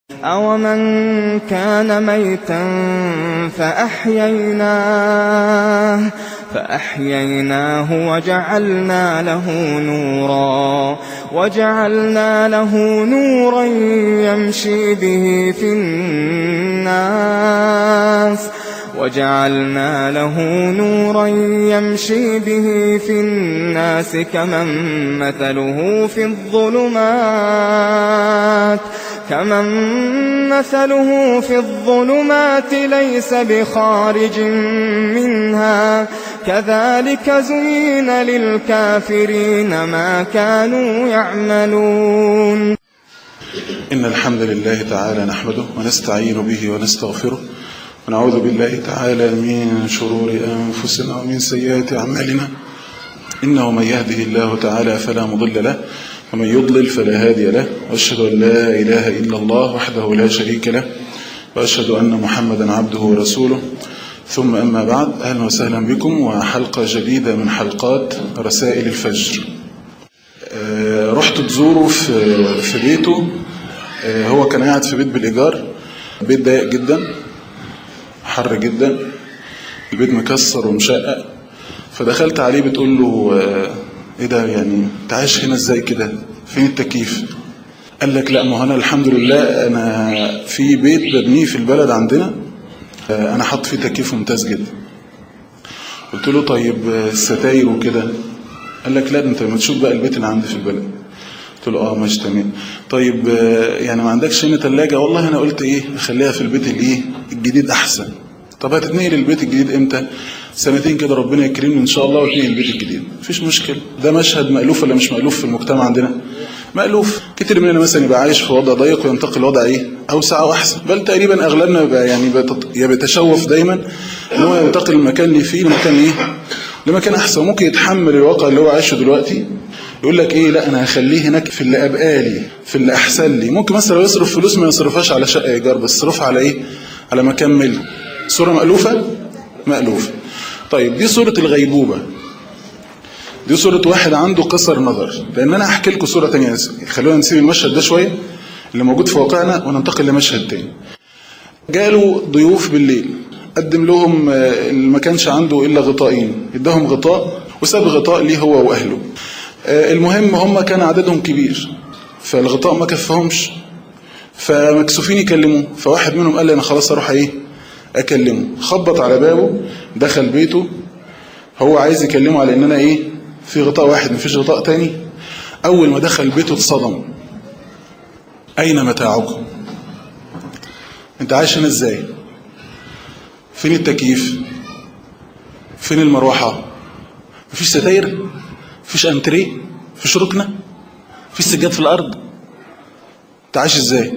أَوَمَن كَانَ مَيْتًا فَأَحْيَيْنَاهُ وَجَعَلْنَا لَهُ نُورًا يَمْشِي بِهِ فِي النَّاسِ كَمَن مَّثَلُهُ فِي الظُّلُمَاتِ لَيْسَ بِخَارِجٍ مِّنْهَا ۚ كَذَٰلِكَ زُيِّنَ لِلْكَافِرِينَ مَا كَانُوا يَعْمَلُونَ إن الحمد لله تعالى نحمده ونستعين به ونستغفره ونعوذ بالله تعالى من شرور أنفسنا ومن سيئات أعمالنا إنه من يهده الله تعالى فلا مضل له ومن يضلل فلا هادي له وأشهد أن لا إله إلا الله وحده لا شريك له وأشهد أن محمدا عبده ورسوله ثم أما بعد أهلا وسهلا بكم وحلقة جديدة من حلقات رسائل الفجر رحت تزوره في بيته هو كان قاعد في بيت بالإيجار بيت ضيق جدا حر جدا البيت مكسر ومشقق فدخلت عليه بتقول له ايه ده يعني انت عايش هنا ازاي كده فين التكييف قال لك لا ما انا الحمد لله انا في بيت ببنيه في البلد عندنا انا حاط فيه تكييف ممتاز جدا قلت له طيب الستاير وكده قال لك لا انت ما تشوف بقى البيت اللي عندي في البلد قلت له اه ماشي تمام طيب يعني ما عندكش هنا ثلاجه والله انا قلت ايه اخليها في البيت الايه الجديد احسن طب هتتنقل البيت الجديد امتى سنتين كده ربنا يكرمني ان شاء الله واتنقل البيت الجديد مفيش مشكله ده مشهد مألوف ولا مش مألوف في المجتمع عندنا مألوف كتير مننا مثلا يبقى عايش في وضع ضيق وينتقل لوضع ايه اوسع واحسن بل تقريبا اغلبنا بقى يعني يا بيتشوف دايما ان هو ينتقل من المكان اللي فيه لمكان ايه لمكان احسن وممكن يتحمل الواقع اللي هو عايشه دلوقتي يقول لك ايه لا انا هخليه هناك في اللي ابقى لي في اللي احسن لي ممكن مثلا لو يصرف فلوس ما يصرفهاش على شقه ايجار بس يصرفها على ايه على مكان ملك صوره مألوفه مألوفه طيب دي صورة الغيبوبة دي صورة واحد عنده قصر نظر لأن أنا هحكي لكم صورة تانية خلونا نسيب المشهد ده شوية اللي موجود في واقعنا وننتقل لمشهد تاني جاله ضيوف بالليل قدم لهم ما كانش عنده إلا غطائين اداهم غطاء وساب غطاء ليه هو وأهله المهم هم كان عددهم كبير فالغطاء ما كفهمش فمكسوفين يكلموه فواحد منهم قال لي أنا خلاص أروح إيه اكلمه خبط على بابه دخل بيته هو عايز يكلمه على ان انا ايه في غطاء واحد مفيش غطاء تاني اول ما دخل بيته اتصدم اين متاعكم انت عايش هنا ازاي فين التكييف فين المروحه مفيش ستاير مفيش انتريه مفيش ركنه مفيش سجاد في الارض انت عايش ازاي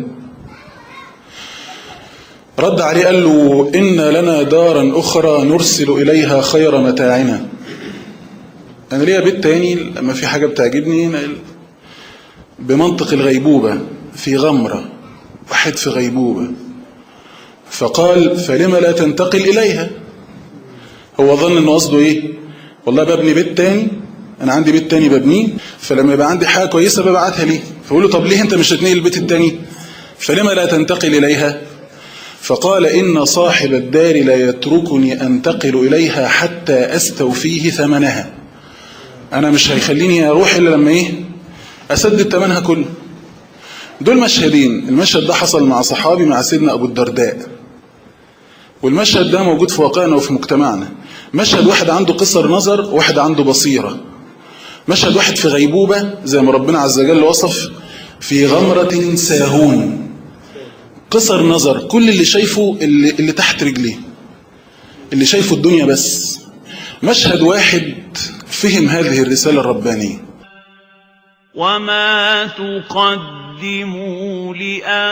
رد عليه قال له إن لنا دارا أخرى نرسل إليها خير متاعنا أنا ليا بيت تاني لما في حاجة بتعجبني بمنطق الغيبوبة في غمرة واحد في غيبوبة فقال فلما لا تنتقل إليها هو ظن أنه قصده إيه والله ببني بيت تاني أنا عندي بيت تاني ببنيه فلما يبقى عندي حاجة كويسة ببعتها ليه فقول له طب ليه أنت مش هتنقل البيت التاني فلما لا تنتقل إليها فقال إن صاحب الدار لا يتركني أنتقل إليها حتى أستوفيه ثمنها أنا مش هيخليني أروح إلا لما إيه أسدد ثمنها كله دول مشهدين المشهد ده حصل مع صحابي مع سيدنا أبو الدرداء والمشهد ده موجود في واقعنا وفي مجتمعنا مشهد واحد عنده قصر نظر واحد عنده بصيرة مشهد واحد في غيبوبة زي ما ربنا عز وجل وصف في غمرة ساهون قصر نظر كل اللي شايفه اللي, اللي تحت رجليه اللي شايفه الدنيا بس مشهد واحد فهم هذه الرسالة الربانية وما تقدموا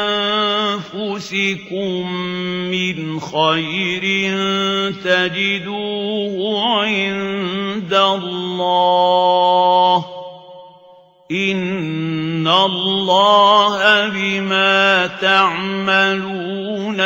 لأنفسكم من خير تجدوه عند الله إن الله بما تعملون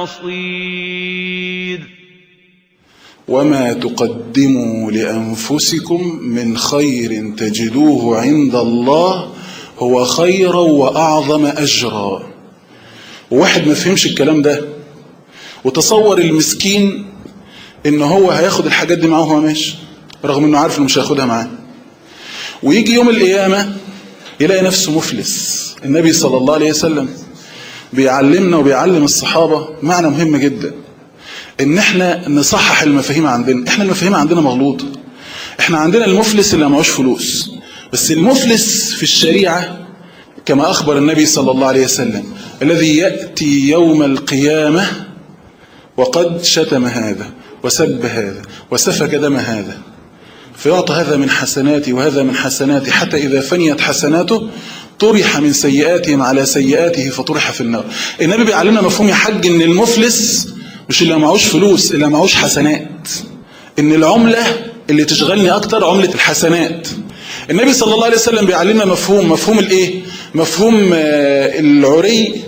بصير وما تقدموا لأنفسكم من خير تجدوه عند الله هو خيرا وأعظم أجرا وواحد ما فهمش الكلام ده وتصور المسكين ان هو هياخد الحاجات دي معاه وهو ماشي رغم انه عارف انه مش هياخدها معاه ويجي يوم القيامة يلاقي نفسه مفلس النبي صلى الله عليه وسلم بيعلمنا وبيعلم الصحابة معنى مهم جدا ان احنا نصحح المفاهيم عندنا احنا المفاهيم عندنا مغلوطة احنا عندنا المفلس اللي معهوش فلوس بس المفلس في الشريعة كما أخبر النبي صلى الله عليه وسلم الذي يأتي يوم القيامة وقد شتم هذا وسب هذا وسفك دم هذا فيعطى هذا من حسناتي وهذا من حسناتي حتى إذا فنيت حسناته طرح من سيئاتهم على سيئاته فطرح في النار النبي بيعلمنا مفهوم يا حاج ان المفلس مش اللي معهوش فلوس اللي معهوش حسنات ان العملة اللي تشغلني اكتر عملة الحسنات النبي صلى الله عليه وسلم بيعلمنا مفهوم مفهوم الايه مفهوم آه، العري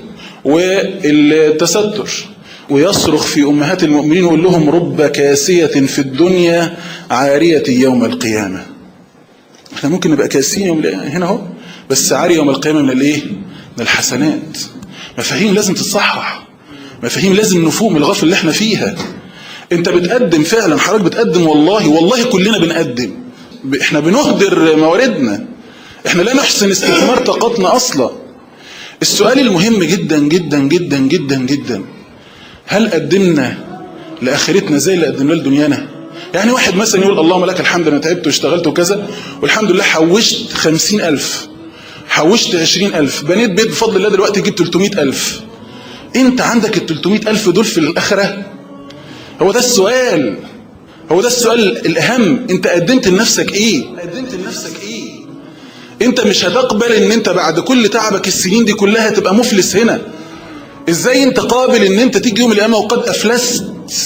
والتستر ويصرخ في امهات المؤمنين ويقول لهم رب كاسية في الدنيا عارية يوم القيامة احنا ممكن نبقى كاسين يوم هنا اهو بس عاري يوم القيامة من الايه من الحسنات مفاهيم لازم تتصحح مفاهيم لازم نفوق من الغفل اللي احنا فيها انت بتقدم فعلا حضرتك بتقدم والله والله كلنا بنقدم ب- احنا بنهدر مواردنا احنا لا نحسن استثمار طاقتنا اصلا السؤال المهم جدا جدا جدا جدا جدا هل قدمنا لاخرتنا زي اللي قدمناه لدنيانا يعني واحد مثلا يقول اللهم لك الحمد انا تعبت واشتغلت وكذا والحمد لله حوشت خمسين الف حوشت عشرين الف بنيت بيت بفضل الله دلوقتي جبت 300 الف انت عندك ال 300 الف دول في الاخره هو ده السؤال هو ده السؤال الاهم انت قدمت لنفسك ايه قدمت لنفسك ايه انت مش هتقبل ان انت بعد كل تعبك السنين دي كلها تبقى مفلس هنا ازاي انت قابل ان انت تيجي يوم القيامه وقد افلست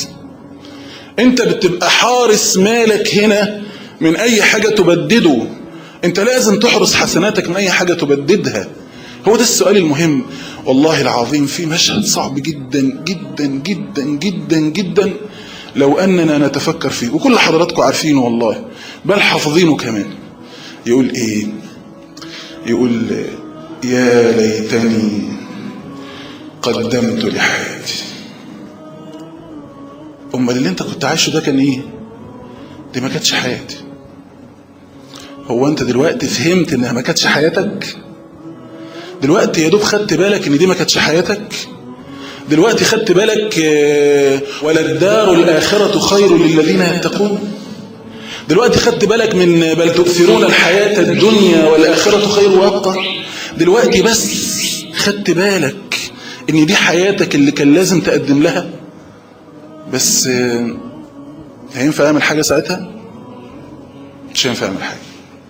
انت بتبقى حارس مالك هنا من اي حاجه تبدده انت لازم تحرس حسناتك من اي حاجه تبددها هو ده السؤال المهم والله العظيم في مشهد صعب جدا جدا جدا جدا جدا لو اننا نتفكر فيه وكل حضراتكم عارفينه والله بل حافظينه كمان يقول ايه يقول يا ليتني قدمت لحياتي امال اللي انت كنت عايشه ده كان ايه دي ما كانتش حياتي هو انت دلوقتي فهمت انها ما كانتش حياتك دلوقتي يا دوب خدت بالك ان دي ما كانتش حياتك دلوقتي خدت بالك آه، وللدار الآخرة خير للذين يتقون دلوقتي خدت بالك من بل تؤثرون الحياة الدنيا والآخرة خير وأبقى دلوقتي بس خدت بالك ان دي حياتك اللي كان لازم تقدم لها بس آه، هينفع اعمل حاجة ساعتها مش هينفع اعمل حاجة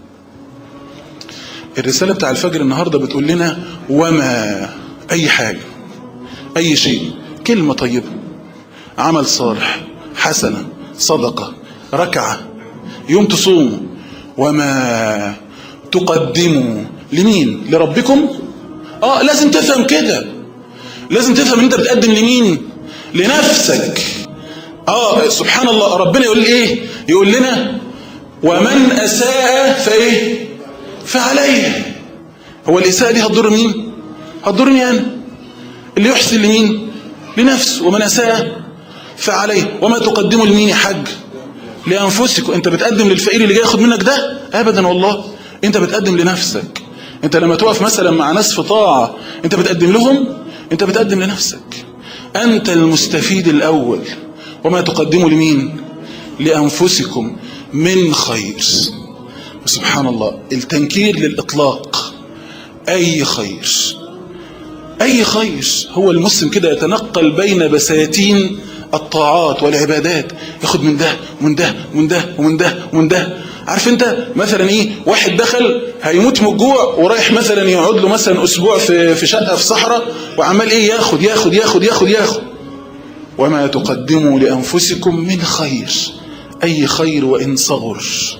الرسالة بتاع الفجر النهاردة بتقول لنا وما أي حاجة أي شيء كلمة طيبة عمل صالح حسنة صدقة ركعة يوم تصوم وما تقدموا لمين لربكم اه لازم تفهم كده لازم تفهم ان انت بتقدم لمين لنفسك اه سبحان الله ربنا يقول ايه يقول لنا ومن اساء فايه فعليه هو الاساءه دي هتضر مين هتضرني انا اللي يحسن لمين لنفسه ومن اساء فعليه وما تقدموا لمين يا حاج لانفسكم انت بتقدم للفقير اللي جاي ياخد منك ده ابدا والله انت بتقدم لنفسك انت لما تقف مثلا مع ناس في طاعه انت بتقدم لهم انت بتقدم لنفسك انت المستفيد الاول وما تقدموا لمين لانفسكم من خير سبحان الله التنكير للاطلاق اي خير أي خير هو المسلم كده يتنقل بين بساتين الطاعات والعبادات ياخد من ده ومن ده ومن ده ومن ده ومن ده عارف انت مثلا ايه واحد دخل هيموت من الجوع ورايح مثلا يقعد له مثلا اسبوع في في شقه في صحراء وعمال ايه ياخد ياخد ياخد ياخد ياخد وما تقدموا لانفسكم من خير اي خير وان صغر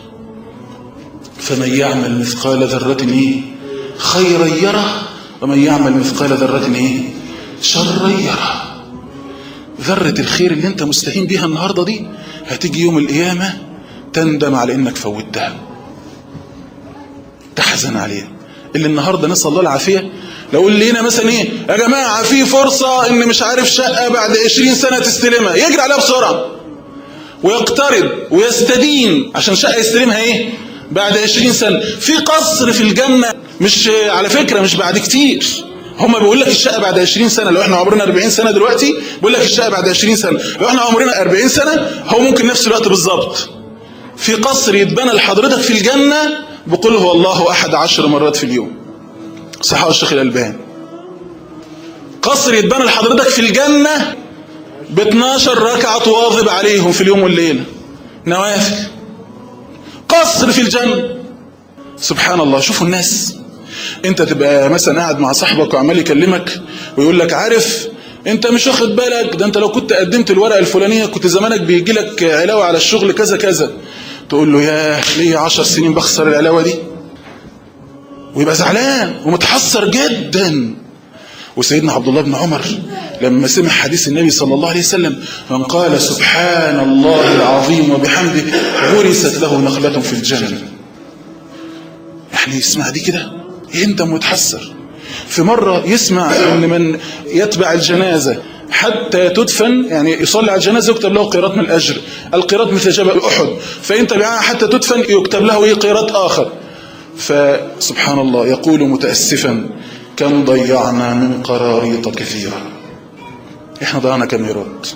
فمن يعمل مثقال ذره ايه خيرا يره ومن يعمل مثقال ذرة ايه شرا يره ذرة الخير اللي انت مستهين بيها النهاردة دي هتيجي يوم القيامة تندم على انك فوتها تحزن عليها اللي النهاردة نسأل الله العافية لو لقينا مثلا ايه يا جماعه في فرصه ان مش عارف شقه بعد 20 سنه تستلمها يجري عليها بسرعه ويقترض ويستدين عشان شقه يستلمها ايه بعد 20 سنه في قصر في الجنه مش على فكره مش بعد كتير هما بيقول لك الشقه بعد 20 سنه لو احنا عمرنا 40 سنه دلوقتي بيقول لك الشقه بعد 20 سنه لو احنا عمرنا 40 سنه هو ممكن نفس الوقت بالظبط في قصر يتبنى لحضرتك في الجنه بقول هو الله احد عشر مرات في اليوم صححه الشيخ الالباني قصر يتبنى لحضرتك في الجنه ب 12 ركعه تواظب عليهم في اليوم والليله نوافل قصر في الجنه سبحان الله شوفوا الناس انت تبقى مثلا قاعد مع صاحبك وعمال يكلمك ويقول لك عارف انت مش واخد بالك ده انت لو كنت قدمت الورقه الفلانيه كنت زمانك بيجي لك علاوه على الشغل كذا كذا تقول له ياه ليه عشر سنين بخسر العلاوه دي ويبقى زعلان ومتحسر جدا وسيدنا عبد الله بن عمر لما سمع حديث النبي صلى الله عليه وسلم من قال سبحان الله العظيم وبحمده غرست له نخلة في الجنة يعني يسمع دي كده انت متحسر في مرة يسمع ان من يتبع الجنازة حتى تدفن يعني يصلي على الجنازة يكتب له قيراط من الأجر القيراط مثل جبل أحد فإن تبعها حتى تدفن يكتب له إيه قيراط آخر فسبحان الله يقول متأسفا كم ضيعنا من قراريط كثيرة احنا ضيعنا كم قيراط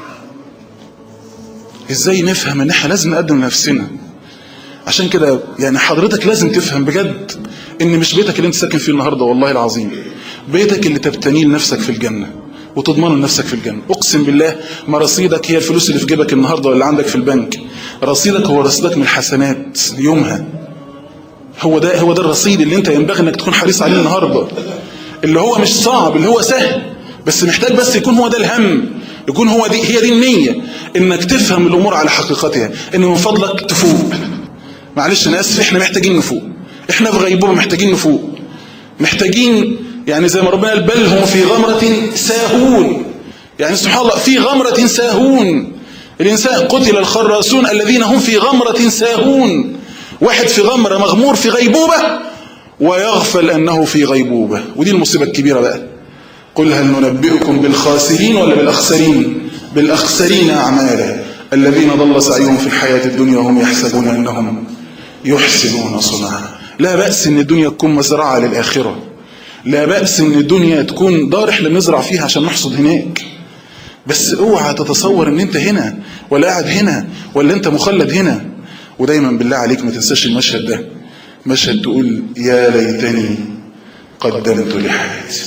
ازاي نفهم ان احنا لازم نقدم نفسنا عشان كده يعني حضرتك لازم تفهم بجد ان مش بيتك اللي انت ساكن فيه النهارده والله العظيم بيتك اللي تبتنيه لنفسك في الجنه وتضمنه لنفسك في الجنه اقسم بالله ما رصيدك هي الفلوس اللي في جيبك النهارده ولا عندك في البنك رصيدك هو رصيدك من الحسنات يومها هو ده هو ده الرصيد اللي انت ينبغي انك تكون حريص عليه النهارده اللي هو مش صعب اللي هو سهل بس محتاج بس يكون هو ده الهم يكون هو دي هي دي النيه انك تفهم الامور على حقيقتها ان من فضلك تفوق معلش انا اسف احنا محتاجين نفوق احنا في غيبوبه محتاجين نفوق محتاجين يعني زي ما ربنا قال بل هم في غمرة ساهون يعني سبحان الله في غمرة ساهون الإنسان قتل الخراسون الذين هم في غمرة ساهون واحد في غمرة مغمور في غيبوبة ويغفل أنه في غيبوبة ودي المصيبة الكبيرة بقى قل هل ننبئكم بالخاسرين ولا بالأخسرين بالأخسرين أعمالا الذين ضل سعيهم في الحياة الدنيا وهم يحسبون أنهم يحسنون صنعا لا بأس ان الدنيا تكون مزرعة للآخرة لا بأس ان الدنيا تكون دار احنا بنزرع فيها عشان نحصد هناك بس اوعى تتصور ان انت هنا ولا قاعد هنا ولا انت مخلد هنا ودايما بالله عليك ما تنساش المشهد ده مشهد تقول يا ليتني قدمت لحياتي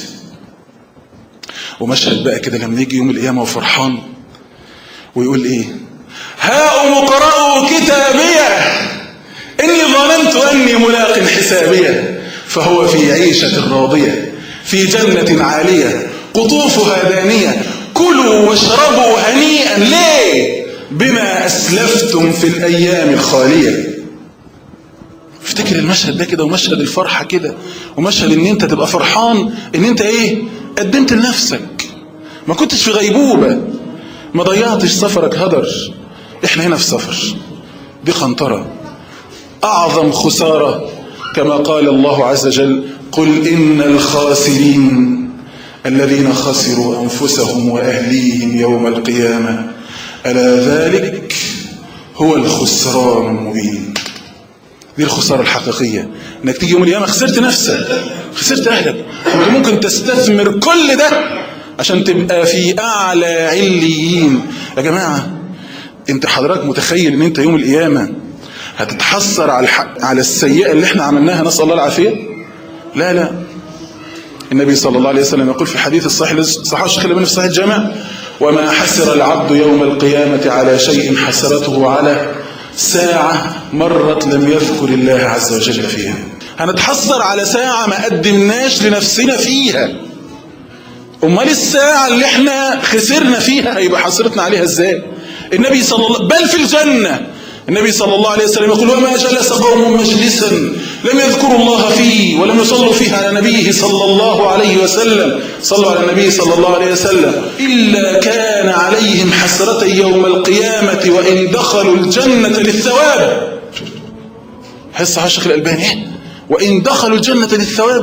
ومشهد بقى كده لما يجي يوم القيامة وفرحان ويقول ايه هاؤم اقرأوا كتابيه إني ظننت أني ملاق حسابية فهو في عيشة راضية في جنة عالية قطوفها دانية كلوا واشربوا هنيئا ليه بما أسلفتم في الأيام الخالية افتكر المشهد ده كده ومشهد الفرحة كده ومشهد ان انت تبقى فرحان ان انت ايه قدمت لنفسك ما كنتش في غيبوبة ما ضيعتش سفرك هدر احنا هنا في سفر دي قنطره أعظم خسارة كما قال الله عز وجل قل إن الخاسرين الذين خسروا أنفسهم وأهليهم يوم القيامة ألا ذلك هو الخسران المبين دي الخسارة الحقيقية انك تيجي يوم القيامة خسرت نفسك خسرت أهلك ممكن تستثمر كل ده عشان تبقى في أعلى عليين يا جماعة انت حضرتك متخيل ان انت يوم القيامة هتتحسر على الحق على السيئة اللي احنا عملناها نسأل الله العافية لا لا النبي صلى الله عليه وسلم يقول في حديث الصحيح صحيح الشيخ الألباني في صحيح الجامع وما حسر العبد يوم القيامة على شيء حسرته على ساعة مرت لم يذكر الله عز وجل فيها هنتحسر على ساعة ما قدمناش لنفسنا فيها امال الساعة اللي احنا خسرنا فيها هيبقى حسرتنا عليها ازاي النبي صلى الله بل في الجنة النبي صلى الله عليه وسلم يقول وما جلس قوم مجلسا لم يذكروا الله فيه ولم يصلوا فيه على نبيه صلى الله عليه وسلم صلوا على النبي صلى الله عليه وسلم إلا كان عليهم حسرة يوم القيامة وإن دخلوا الجنة للثواب حس على الشيخ الألباني وإن دخلوا الجنة للثواب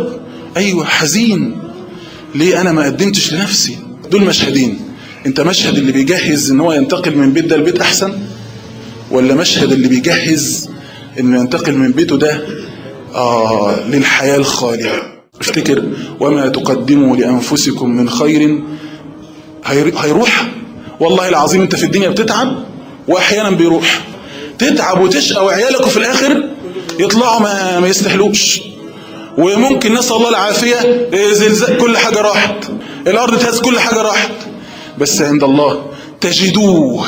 ايوه حزين ليه انا ما قدمتش لنفسي دول مشهدين انت مشهد اللي بيجهز ان هو ينتقل من بيت ده لبيت احسن ولا مشهد اللي بيجهز انه ينتقل من بيته ده آه للحياة الخالية افتكر وما تقدموا لأنفسكم من خير هيروح والله العظيم انت في الدنيا بتتعب واحيانا بيروح تتعب وتشقى وعيالك وفي الاخر يطلعوا ما, ما يستحلوش وممكن نسأل الله العافية زلزال كل حاجة راحت الأرض تهز كل حاجة راحت بس عند الله تجدوه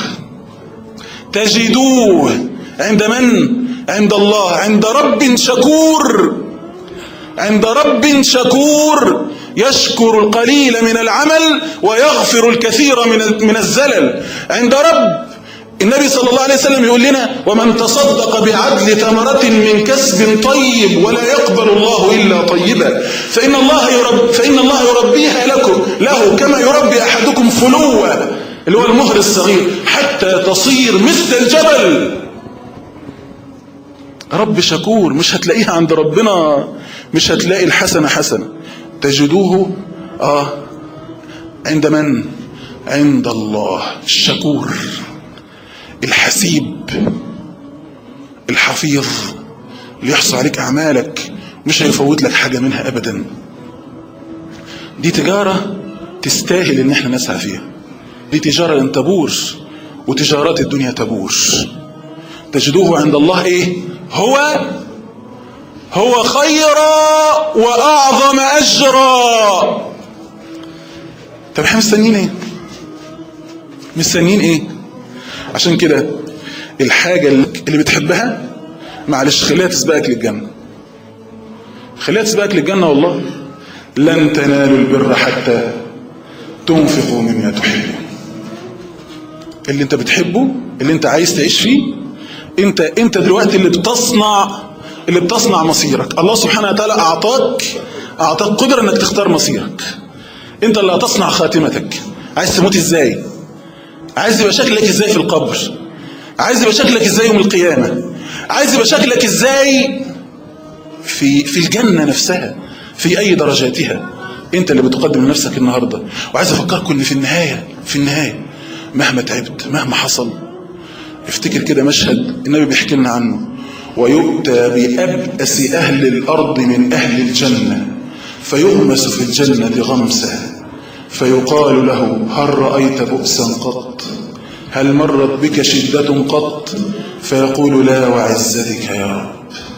تجدوه عند من؟ عند الله عند رب شكور عند رب شكور يشكر القليل من العمل ويغفر الكثير من من الزلل عند رب النبي صلى الله عليه وسلم يقول لنا ومن تصدق بعدل ثمرة من كسب طيب ولا يقبل الله إلا طيبا فإن الله يرب فإن الله يربيها لكم له كما يربي أحدكم فلوة اللي هو المهر الصغير حتى تصير مثل الجبل رب شكور مش هتلاقيها عند ربنا مش هتلاقي الحسنة حسنة تجدوه آه عند من عند الله الشكور الحسيب الحفيظ اللي يحصل عليك أعمالك مش هيفوت لك حاجة منها أبدا دي تجارة تستاهل ان احنا نسعى فيها دي تجارة لن تبور وتجارات الدنيا تبور تجدوه عند الله ايه هو هو خيرا واعظم اجرا طب احنا مستنيين ايه مستنيين ايه عشان كده الحاجة اللي بتحبها معلش خليها تسبقك للجنة خليها تسبقك للجنة والله لن تنالوا البر حتى تنفقوا مما تحبون اللي انت بتحبه اللي انت عايز تعيش فيه انت انت دلوقتي اللي بتصنع اللي بتصنع مصيرك الله سبحانه وتعالى اعطاك اعطاك قدره انك تختار مصيرك انت اللي هتصنع خاتمتك عايز تموت ازاي عايز يبقى شكلك ازاي في القبر عايز يبقى شكلك ازاي يوم القيامه عايز يبقى شكلك ازاي في في الجنه نفسها في اي درجاتها انت اللي بتقدم لنفسك النهارده وعايز افكركم ان في النهايه في النهايه مهما تعبت مهما حصل افتكر كده مشهد النبي بيحكي لنا عنه ويؤتى بأبأس أهل الأرض من أهل الجنة فيغمس في الجنة غمسة فيقال له هل رأيت بؤسا قط هل مرت بك شدة قط فيقول لا وعزتك يا رب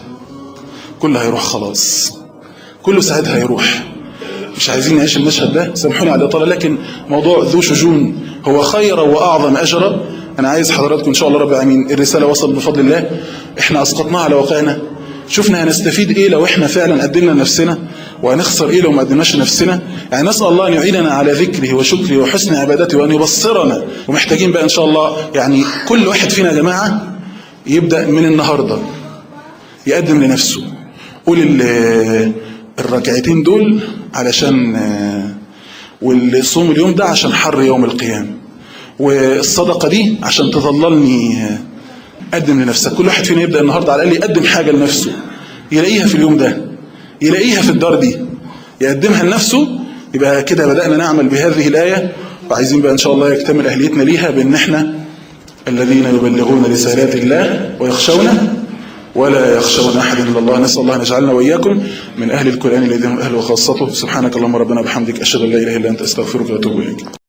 كله هيروح خلاص كله ساعتها هيروح مش عايزين نعيش المشهد ده سامحوني على الإطالة لكن موضوع ذو شجون هو خير وأعظم أجرا أنا عايز حضراتكم إن شاء الله رب العالمين الرسالة وصلت بفضل الله إحنا أسقطناها على واقعنا شفنا هنستفيد إيه لو إحنا فعلا قدمنا نفسنا وهنخسر إيه لو ما قدمناش نفسنا يعني نسأل الله أن يعيننا على ذكره وشكره وحسن عبادته وأن يبصرنا ومحتاجين بقى إن شاء الله يعني كل واحد فينا يا جماعة يبدأ من النهاردة يقدم لنفسه قول الركعتين دول علشان والصوم اليوم ده عشان حر يوم القيامة والصدقة دي عشان تظللني قدم لنفسك كل واحد فينا يبدأ النهاردة على الأقل يقدم حاجة لنفسه يلاقيها في اليوم ده يلاقيها في الدار دي يقدمها لنفسه يبقى كده بدأنا نعمل بهذه الآية وعايزين بقى إن شاء الله يكتمل أهليتنا ليها بأن احنا الذين يبلغون رسالات الله ويخشونه ولا يخشون أحد إلا الله نسأل الله أن يجعلنا وإياكم من أهل القرآن الذين هم أهله وخاصته سبحانك اللهم ربنا بحمدك أشهد أن لا إله إلا أنت أستغفرك وأتوب إليك